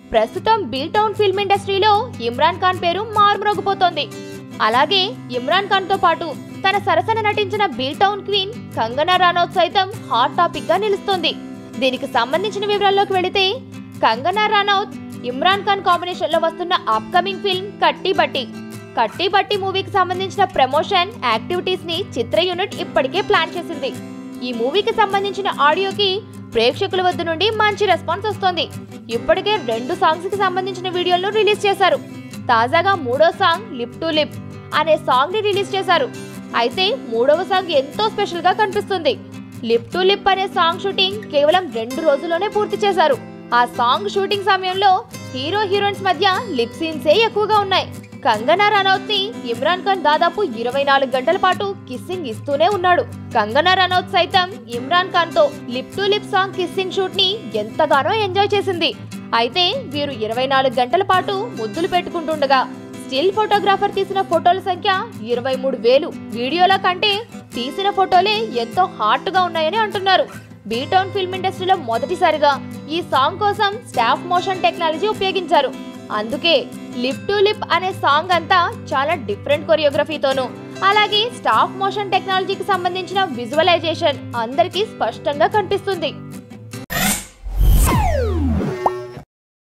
ప్రస్తుతం B town film ఇండస్ట్రీలో ఇమ్రాన్ ఖాన్ పేరు మారుమ్రోగిపోతోంది అలాగే ఇమ్రాన్ ఖాన్ తో పాటు తన సరసన నటించిన B town queen Kangana Ranaut సైతం హాట్ టాపిక్ గా నిలుస్తోంది దీనికి సంబంధించిన వివరాల్లోకి వెళితే కంగనా రనౌత్ ఇమ్రాన్ ఖాన్ కాంబినేషన్ లో వస్తున్న అప్కమింగ్ ఫిల్మ్ కట్టి బట్టి కట్టి బట్టి మూవీకి సంబంధించిన ప్రమోషన్ యాక్టివిటీస్ ని చిత్ర యూనిట్ ఇప్పటికే ప్లాన్ చేసింది ఈ మూవీకి సంబంధించిన ఆడియోకి ప్రేక్షకుల వద్ద నుండి మంచి రెస్పాన్స్ వస్తోంది ఇప్పటికే రెండు సాంగ్స్ కి సంబంధించిన వీడియోలను రిలీజ్ చేశారు తాజాగా మూడో సాంగ్ లిప్ టు లిప్ అనే సాంగ్ ని రిలీజ్ చేశారు అయితే మూడవ సాంగ్ ఎంతో స్పెషల్ గా కనిపిస్తుంది లిప్ టు లిప్ అనే సాంగ్ షూటింగ్ కేవలం రెండు రోజుల్లోనే పూర్తి చేశారు ఆ సాంగ్ షూటింగ్ సమయంలో హీరో హీరోయిన్స్ మధ్య లిప్ సీన్సే ఎక్కువగా ఉన్నాయి కంగనా రనౌత్ ని ఇమ్రాన్ ఖాన్ దాదాపు ఇరవై నాలుగు గంటల పాటు కిస్సింగ్ ఇస్తూనే ఉన్నాడు కంగనా రనౌత్ సైతం ఇమ్రాన్ ఖాన్ తో lip to lip song kissing shoot ని ఎంతగానో ఎంజాయ్ చేసింది అయితే వీరు ఇరవై నాలుగు గంటల పాటు ముద్దులు పెట్టుకుంటుండగా స్టిల్ ఫోటోగ్రాఫర్ తీసిన ఫోటోల సంఖ్య ఇరవై మూడు వేలు వీడియోల కంటే తీసిన ఫోటోలే ఎంతో హాట్ గా ఉన్నాయని అంటున్నారు బీటౌన్ ఫిల్మ్ ఇండస్ట్రీలో మొదటిసారిగా ఈ సాంగ్ కోసం స్టాఫ్ మోషన్ టెక్నాలజీ ఉపయోగించారు అందుకే లిప్ టు లిప్ అనే సాంగ్ అంతా చాలా డిఫరెంట్ కొరియోగ్రఫీతోనూ అలాగే స్టాఫ్ మోషన్ టెక్నాలజీకి సంబంధించిన విజువలైజేషన్ అందరికీ స్పష్టంగా కనిపిస్తుంది